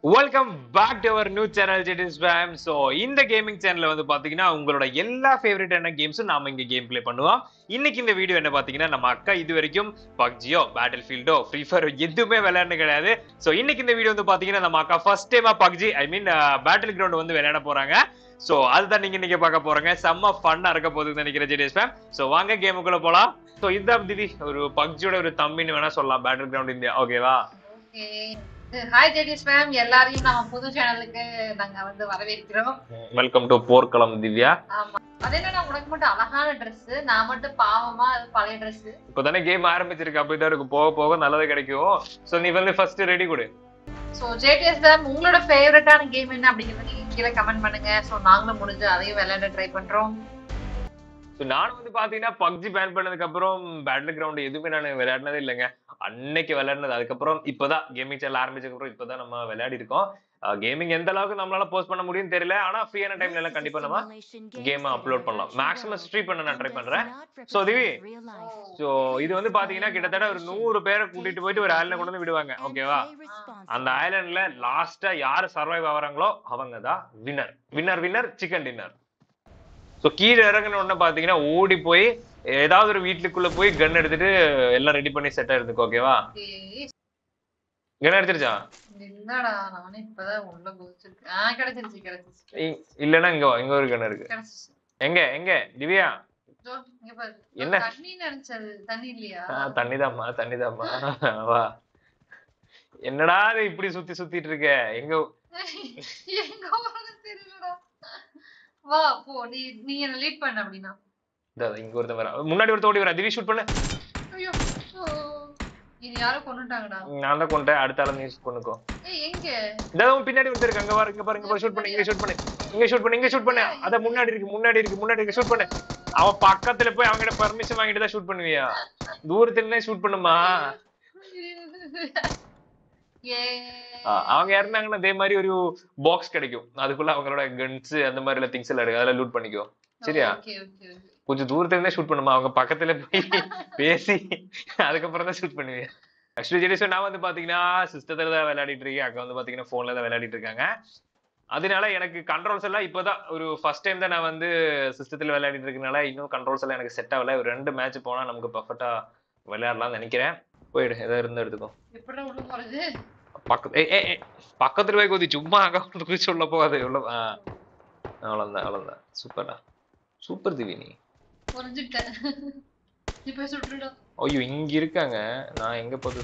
Welcome back to our new channel jet is fame so இந்த gaming சேனல்ல வந்து பாத்தீங்கன்னா உங்களோட எல்லா ஃபேவரட்டான கேம்ஸும் நாம இங்க கேம் ப்ளே பண்ணுவோம் இன்னைக்கு இந்த வீடியோ என்ன பாத்தீங்கன்னா நம்ம அக்கா இது வரைக்கும் பப்ஜியோ பேட்டில் ஃபீல்டோ ஃப்ரீ ஃபயர் எதுவுமே விளையாடுறது கிடையாது ஸோ இன்னைக்கு இந்த வீடியோ வந்து பாத்தீங்கன்னா நம்ம அக்கா ஃபர்ஸ்ட் டைமா PUBG I mean battle ground வந்து விளையாட போறாங்க ஸோ அதுதான் நீங்க இன்னைக்கு பார்க்க போறாங்க செம்ம ஃபன்னா இருக்க போகுதுன்னு நினைக்கிறேன் ஜெட் இஸ் ஃபேம் ஸோ வாங்க கேமுக்குள்ள போலாம் ஸோ இதுதான் திதி ஒரு பப்ஜியோட ஒரு தம்பின்னு வேணா சொல்லலாம் பேட்டில் கிரவுண்ட் இந்தியா ஓகேவா ஹாய் ஜெடிஸ் மேம் எல்லாரையும் நம்ம புது சேனலுக்கு நாங்க வந்து வரவேற்கிறோம் வெல்கம் டு போர்க்களம் திவ்யா ஆமா அது என்னன்னா உனக்கு மட்டும் அழகான Dress நான் மட்டும் பாவமா அது பழைய Dress இப்பதானே கேம் ஆரம்பிச்சிருக்கு அப்படிதான் இருக்கும் போக போக நல்லது கிடைக்கும் சோ நீ வந்து ஃபர்ஸ்ட் ரெடி கொடு சோ ஜேடிஎஸ் மேம் உங்களோட ஃபேவரட்டான கேம் என்ன அப்படிங்கறத நீங்க கீழே கமெண்ட் பண்ணுங்க சோ நாங்களும் முடிஞ்சு அதையும் விளையாட ட்ரை பண்றோம் ஸோ நானும் வந்து பாத்தீங்கன்னா பப்ஜி பேன் பண்ணதுக்கு அப்புறம் பேட்டில் கிரவுண்ட் எதுவுமே நான் விளையாடினதே இல்லைங்க அன்னைக்கு விளையாடினது அதுக்கப்புறம் இப்பதான் கேமிங் சேனல் ஆரம்பிச்சதுக்கு அப்புறம் இப்பதான் நம்ம விளையாடி இருக்கோம் கேமிங் எந்த அளவுக்கு நம்மளால போஸ்ட் பண்ண முடியும்னு தெரியல ஆனா ஃப்ரீயான டைம்ல எல்லாம் கண்டிப்பா நம்ம கேம் அப்லோட் பண்ணலாம் மேக்ஸிமம் ஸ்ட்ரீட் பண்ண நான் ட்ரை பண்றேன் So, சோ திவி, திவி ஸோ இது வந்து பாத்தீங்கன்னா கிட்டத்தட்ட ஒரு நூறு பேரை கூட்டிட்டு போயிட்டு ஒரு ஐலண்ட் கொண்டு வந்து விடுவாங்க ஓகேவா அந்த ஐலண்ட்ல லாஸ்டா யாரு சர்வைவ் ஆகுறாங்களோ அவங்க தான் winner winner winner chicken dinner so கீழே இறங்கின உடனே பாத்தீங்கன்னா ஓடி போய் ஏதாவது ஒரு வீட்டுக்குள்ள போய் கன் எடுத்துட்டு எல்லாம் ரெடி பண்ணி செட் ஆயிருந்துக்கு ஓகேவா ஏய், கன் அடிச்சிருச்சா இல்லடா நானே இப்பதான் உள்ள குதிச்சிருக்கேன் ஆஹ் கிடைச்சிருச்சு கிடைச்சிருச்சு இ- இல்லைன்னா இங்க வா இங்க ஒரு கன் இருக்கு கிடைச்சிருச்சு எங்க எங்க திவ்யா இதோ, இங்க பாரு என்ன? தண்ணி நினைச்சது தண்ணி இல்லையா ஆ, தண்ணிதாம்மா தண்ணிதாம்மா வா என்னடா இது இப்படி சுத்தி சுத்திட்டு இருக்க எங்க எங்க போறதுன்னு தெரியலடா வா போ நீ நீ என்ன லீட் பண்ண அப்படின்னா இதோ, இங்க ஒருத்தன் வரா முன்னாடி ஒருத்தன் ஓடி வரா திவ்யா ஷூட் பண்ணு ஐயோ ஓ. இது யாரோ கொண்டுட்டாங்கடா நான் தான் கொண்டேன் அடுத்த ஆளை நீ கொண்டுக்கோ ஏய் எங்க இதோ உன் பின்னாடி வந்து இருக்கு அங்க பாரு இங்க பாரு இங்க பாரு ஷூட் பண்ணு இங்க ஷூட் பண்ணு இங்க ஷூட் பண்ணு இங்க ஷூட் பண்ணு அத முன்னாடி இருக்கு முன்னாடி இருக்கு முன்னாடி இருக்கு ஷூட் பண்ணு அவன் பக்கத்துல போய் அவங்கிட்ட பர்மிஷன் வாங்கிட்டு தான் ஷூட் பண்ணுவியா தூரத்துல இருந்தே ஷூட் பண்ணுமா ஏ ஆ, அவங்க இறந்தாங்கன்னா அதே மாதிரி ஒரு பாக்ஸ் கிடைக்கும் அதுக்குள்ள அவங்களோட கன்ஸ் அந்த மாதிரி எல்லாம் திங்ஸ் எல்லாம் இருக்கு அதெல்லாம் லூட் பண்ணிக்கோ சரியா ஓகே ஓகே ஓகே கொஞ்சம் தூரத்துல இருந்தே ஷூட் பண்ணுமா அவங்க பக்கத்துல போய் பேசி அதுக்கப்புறம் தான் ஷூட் பண்ணுவேன் ஆக்சுவலி ஜெடிசன் நான் வந்து பாத்தீங்கன்னா சிஸ்டத்துல தான் விளையாடிட்டு இருக்கேன் அக்கா வந்து பாத்தீங்கன்னா போன்ல தான் விளையாடிட்டு இருக்காங்க அதனால எனக்கு கண்ட்ரோல்ஸ் எல்லாம் இப்பதான் ஒரு ஃபர்ஸ்ட் டைம் தான் நான் வந்து சிஸ்டத்துல விளையாடிட்டு இருக்கனால இன்னும் கண்ட்ரோல்ஸ் எல்லாம் எனக்கு செட் ஆகல ஒரு ரெண்டு மேட்ச் போனா நமக்கு பர்ஃபெக்டா விளையாடலாம்னு நினைக்கிறேன் போயிடு ஏதாவது இருந்தா எடுத்துக்கோ எப்படிடா உள்ள போறது பக்கத்து ஏ ஏ பக்கத்துல போய் குதி சும்மா அங்க வந்து குதிச்சு உள்ள போகாது உள்ள ஆ அவ்வளவுதான் அவ்வளவுதான் சூப்பர்டா சூப்பர் திவி நீ புரிஞ்சுக்கிட்டேன் நீ போய் சுட்டுடா ஐயோ இங்க இருக்காங்க நான் எங்க போது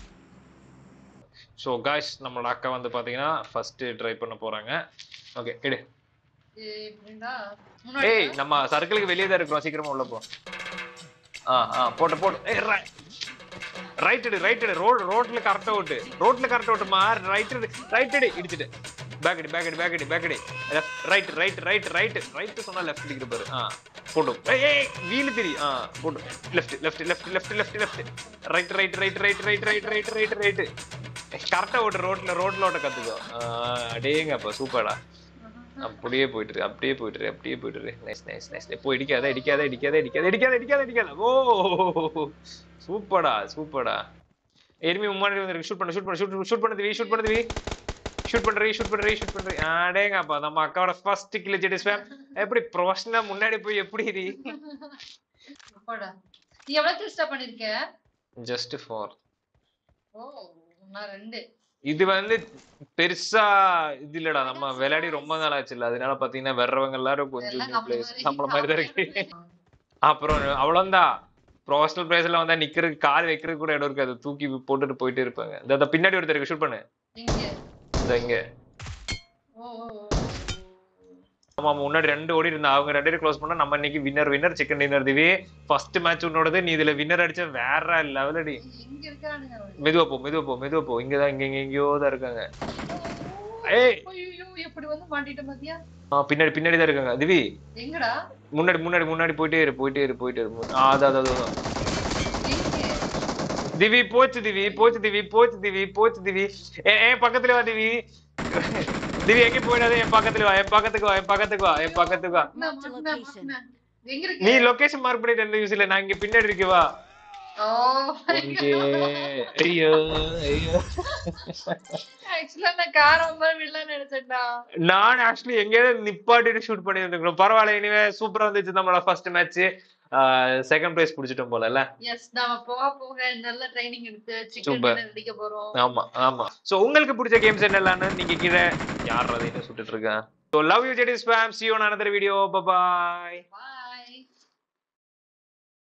ஸோ காய்ஸ் நம்மளோட அக்கா வந்து பாத்தீங்கன்னா ஃபர்ஸ்ட் ட்ரை பண்ண போறாங்க ஓகே எடு ஏய் எப்படிடா முன்னாடி ஏய் நம்ம சர்க்கிளுக்கு வெளியே தான் இருக்கிறோம் சீக்கிரமா உள்ள போ ஆ ஆ போட்டு போட்டு ஏய் ரைட் எடு ரைட் எடு ரோட் ரோட்ல கரெக்டா ஓட்டு ரோட்ல கரெக்டா ஓட்டுமா ரைட் எடு ரைட் எடு இடிச்சிட்டு பேக் அடி பேக் அடி பேக் அடி பேக் அடி right right right right right சொன்னா லெஃப்ட் அடிக்கிற பாரு ஆ போட்டு ஏய் ஏய் வீல் திரி ஆ போட்டு left left left left left left right right right right right right right right right கரெக்டா ஓட்டு ரோட்ல ரோட்ல ஓட்ட கத்துக்கோ அடேங்கப்பா சூப்பர்டா அப்படியே போயிட்டு இரு, அப்படியே போயிட்டு இரு, அப்படியே போயிட்டு இரு. நைஸ் நைஸ் நைஸ் எப்போ இடிக்காத இடிக்காத இடிக்காத இடிக்காத இடிக்காத இடிக்காத இடிக்காத ஓ சூப்பர்டா சூப்பர்டா எனிமி முன்னாடி வந்து ஷூட் பண்ண ஷூட் பண்ண ஷூட் ஷூட் பண்ணது ஷூட் பண்ணது ஷூட் பண்றீ ஷூட் பண்றீ ஷூட் பண்றீ அடேங்கப்பா நம்ம அக்காவோட ஃபர்ஸ்ட் கில் ஜெடி ஸ்பேம் எப்படி ப்ரொஃபஷனலா முன்னாடி போய் எப்படி இரு அப்பாடா நீ எவ்வளவு கிறிஸ்டா பண்ணிருக்க ஜஸ்ட் ஃபார் ஓ நான் ரெண்டு இது வந்து பெருசா இது இல்லடா நம்ம விளையாடி ரொம்ப நாள் ஆச்சுல்ல அதனால பாத்தீங்கன்னா வர்றவங்க எல்லாரும் கொஞ்சம் எல்லாம் new நம்மள players. மாதிரி- நம்மள மாதிரி தான் இருக்கு அப்புறம் அவ்வளவுதான் ப்ரொஃபஷனல் பிளேஸ்ல வந்தா நிக்கிறதுக்கு கால் வைக்கிறதுக்கு கூட இடம் இருக்காது தூக்கி போட்டுட்டு போயிட்டே இருப்பாங்க இந்த இந்த பின்னாடி ஒருத்தருக்கு ஷூட் பண்ணு இங்க இந்த இங்க ஓ ஓ, ஓ, ஓ. ஆமா ஆமா, முன்னாடி ரெண்டு ஓடி இருந்தா அவங்க ரெண்டு பேரும் க்ளோஸ் பண்ணா நம்ம இன்னைக்கு winner winner chicken dinner Divi first match உன்னோடது நீ இதுல வின்னர் அடிச்ச வேற லெவல் அடி எங்க இருக்கானுங்க மெதுவா போ மெதுவா போ மெதுவா போ இங்கதான் இங்க இங்க எங்கேயோ தான் இருக்காங்க ஏய். ஐயோ எப்படி வந்து மாட்டிட்ட பாத்தியா ஆ, பின்னாடி பின்னாடி தான் இருக்காங்க திவி எங்கடா முன்னாடி முன்னாடி முன்னாடி போயிட்டே இரு போயிட்டே இரு போயிட்டே இரு மு- ஆ, அதான் அதான், அதான் எங்க திவி போச்சு திவி போச்சு திவி போச்சு திவி போச்சு திவி ஏ ஏ பக்கத்துல வா திவி திவி எங்க போயிடாத என் பக்கத்துல வா என் பக்கத்துக்கு வா என் பக்கத்துக்கு வா என் பக்கத்துக்கு வா நான் மாட்டினேன், மாட்டினேன். எங்க நீ இருக்கு லொகேஷன் மார்க் பண்ணிட்டு எந்த யூஸ் இல்ல நான் இங்க பின்னாடி இருக்கு வா ஓ இங்கே ஐயோ ஐயோ ஆக்சுவலா நான் காரம் மாதிரி வில்லன் நினைச்சேன்டா நான் ஆக்சுவலி எங்கேயாவது நிப்பாட்டிட்டு ஷூட் பண்ணிருந்துருக்கணும் பரவாயில்ல இனிமே சூப்பரா இருந்துச்சு நம்மளோட ஃபர்ஸ்ட் மேட்ச் செகண்ட் பிரைஸ் புடிச்சிட்டோம் போல எஸ் நாம போக போக நல்ல ட்ரைனிங் எடுத்து Super. சிக்கன் அடிக்க போறோம் ஆமா ஆமா சோ உங்களுக்கு பிடிச்ச கேம்ஸ் என்னெல்லாம்னு நீங்க கீழே யார் அதை சுட்டுட்டு இருக்கேன் so love you JD spam see on another video bye Bye.